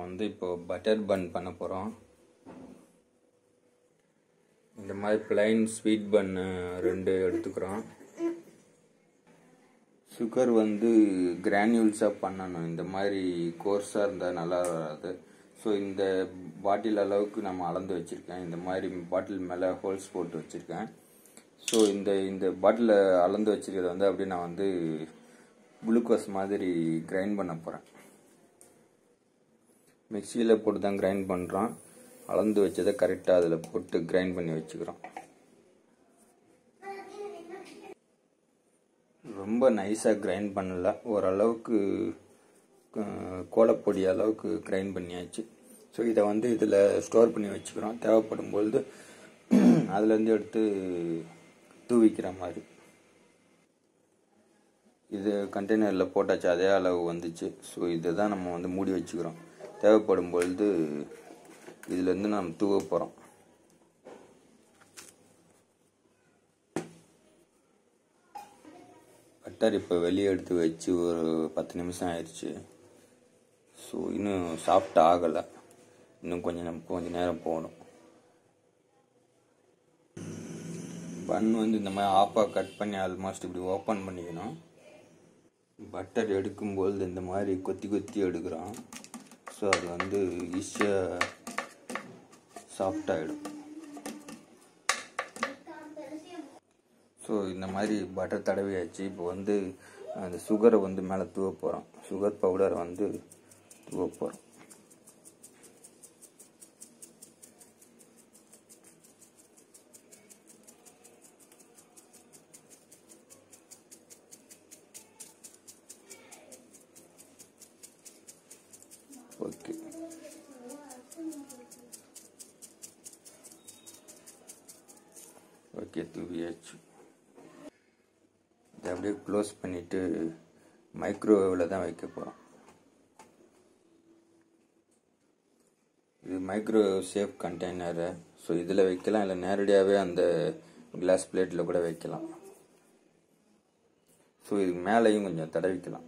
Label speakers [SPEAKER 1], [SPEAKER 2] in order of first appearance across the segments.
[SPEAKER 1] வந்து இப்போ butter bun பண்ண போகிறோம் இந்த மாதிரி பிளைன் ஸ்வீட் பன்னு ரெண்டு எடுத்துக்கிறோம் சுகர் வந்து கிரானியூல்ஸாக பண்ணணும் இந்த மாதிரி கோர்ஸாக இருந்தால் நல்லா வராது ஸோ இந்த பாட்டில் அளவுக்கு நம்ம அளந்து வச்சுருக்கேன் இந்த மாதிரி பாட்டில் மேலே ஹோல்ஸ் போட்டு வச்சுருக்கேன் ஸோ இந்த இந்த பாட்டிலில் அளந்து வச்சுருக்கிறத வந்து அப்படியே நான் வந்து குளுக்கோஸ் மாதிரி கிரைண்ட் பண்ண போகிறேன் மிக்சியில் போட்டு தான் கிரைண்ட் பண்ணுறோம் அளந்து வச்சதை கரெக்டாக அதில் போட்டு கிரைண்ட் பண்ணி வச்சுக்கிறோம் ரொம்ப நைஸாக கிரைண்ட் பண்ணல ஓரளவுக்கு அஹ், கோலப்பொடி அளவுக்கு கிரைண்ட் பண்ணியாச்சு ஸோ இதை வந்து இதில் ஸ்டோர் பண்ணி வச்சுக்கிறோம் தேவைப்படும் பொழுது அதுலேருந்து எடுத்து தூவிக்கிற மாதிரி இது கண்டெய்னரில் போட்டாச்சு அதே அளவு வந்துச்சு ஸோ இதை தான் நம்ம வந்து மூடி வச்சுக்கிறோம் தேவைப்படும் பொழுது இதுலேருந்து நம்ம தூவ போகிறோம் பட்டர் இப்போ வெளியே எடுத்து வச்சு ஒரு பத்து நிமிஷம் ஆயிடுச்சு ஸோ இன்னும் சாஃப்ட் ஆகலை இன்னும் கொஞ்சம் நம்ம கொஞ்சம் நேரம் போகணும் பன் வந்து இந்த மாதிரி ஆஃபாக கட் பண்ணி ஆல்மோஸ்ட் இப்படி ஓப்பன் பண்ணிக்கணும் பட்டர் எடுக்கும்பொழுது இந்த மாதிரி கொத்தி கொத்தி எடுக்கிறோம் ஸோ அது வந்து ஈஸியாக சாஃப்டாகிடும் ஸோ இந்த மாதிரி பட்டர் தடவியாச்சு இப்போ வந்து அந்த சுகரை வந்து மேலே தூவ போகிறோம் சுகர் பவுடரை வந்து தூவ போகிறோம் ஓகே ஓகே தூவியாச்சு இதை அப்படியே க்ளோஸ் பண்ணிவிட்டு மைக்ரோவேவில் தான் வைக்க போகிறோம் இது மைக்ரோவேவ் சேஃப் கண்டெய்னரு ஸோ இதில் வைக்கலாம் இல்லை நேரடியாகவே அந்த கிளாஸ் பிளேட்டில் கூட வைக்கலாம் ஸோ இது மேலேயும் கொஞ்சம் தடவிக்கலாம்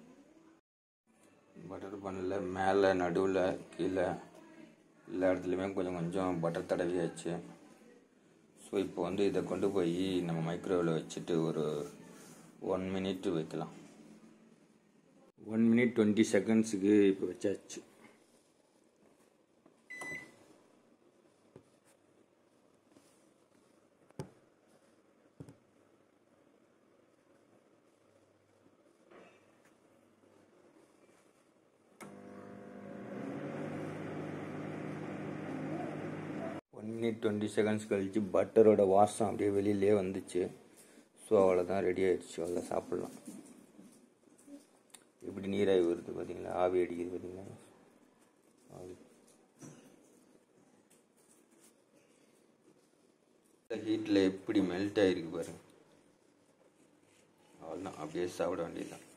[SPEAKER 1] பட்டர் பண்ணல மேலே நடுவில் கீழே எல்லா இடத்துலையுமே கொஞ்சம் கொஞ்சம் பட்டர் தடவியாச்சு ஸோ இப்போ வந்து இதை கொண்டு போய் நம்ம மைக்ரோவேவில் வச்சுட்டு ஒரு ஒன் மினிட் வைக்கலாம் ஒன் மினிட் டுவெண்ட்டி செகண்ட்ஸுக்கு இப்போ வச்சாச்சு ஒன் மினிட் டுவெண்ட்டி செகண்ட்ஸ் கழிச்சு பட்டரோட வாசம் அப்படியே வெளியிலே வந்துச்சு ஸோ அவ்வளோதான் ரெடி ஆயிடுச்சு அவ்வளோ சாப்பிட்லாம் எப்படி நீராவி வருது பார்த்தீங்களா ஆவி அடிக்குது பார்த்தீங்களா ஆவி ஹீட்டில் எப்படி மெல்ட் ஆகிருக்கு பாருங்க அவ்வளோதான் அப்படியே சாப்பிட வேண்டியதுதான்